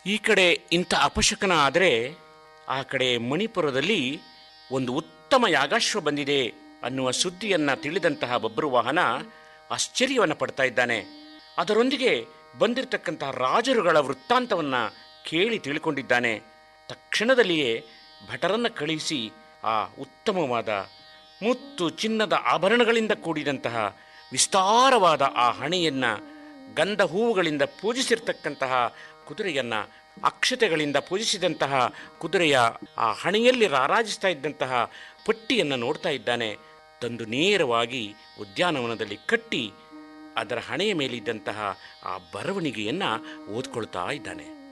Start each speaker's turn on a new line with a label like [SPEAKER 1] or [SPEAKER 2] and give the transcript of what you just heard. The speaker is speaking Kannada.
[SPEAKER 1] ಈ ಕಡೆ ಇಂಥ ಅಪಶಕನ ಆದರೆ ಆ ಕಡೆ ಮಣಿಪುರದಲ್ಲಿ ಒಂದು ಉತ್ತಮ ಯಾಗಾಶ್ವ ಬಂದಿದೆ ಅನ್ನುವ ಸುದ್ದಿಯನ್ನ ತಿಳಿದಂತಹ ಬಬ್ರುವಾಹನ ಆಶ್ಚರ್ಯವನ್ನು ಪಡ್ತಾ ಇದ್ದಾನೆ ಅದರೊಂದಿಗೆ ಬಂದಿರತಕ್ಕಂತಹ ರಾಜರುಗಳ ವೃತ್ತಾಂತವನ್ನ ಕೇಳಿ ತಿಳ್ಕೊಂಡಿದ್ದಾನೆ ತಕ್ಷಣದಲ್ಲಿಯೇ ಭಟರನ್ನ ಕಳುಹಿಸಿ ಆ ಉತ್ತಮವಾದ ಮುತ್ತು ಚಿನ್ನದ ಆಭರಣಗಳಿಂದ ಕೂಡಿದಂತಹ ವಿಸ್ತಾರವಾದ ಆ ಹಣೆಯನ್ನ ಗಂಧ ಹೂವುಗಳಿಂದ ಪೂಜಿಸಿರ್ತಕ್ಕಂತಹ ಕುದುರೆಯನ್ನ ಅಕ್ಷತೆಗಳಿಂದ ಪೂಜಿಸಿದಂತಹ ಕುದುರೆಯ ಆ ಹಣೆಯಲ್ಲಿ ರಾರಾಜಿಸ್ತಾ ಇದ್ದಂತಹ ಪಟ್ಟಿಯನ್ನು ನೋಡ್ತಾ ಇದ್ದಾನೆ ತಂದು ನೇರವಾಗಿ ಉದ್ಯಾನವನದಲ್ಲಿ ಕಟ್ಟಿ ಅದರ ಹಣೆಯ ಮೇಲಿದ್ದಂತಹ ಆ ಬರವಣಿಗೆಯನ್ನ ಓದ್ಕೊಳ್ತಾ ಇದ್ದಾನೆ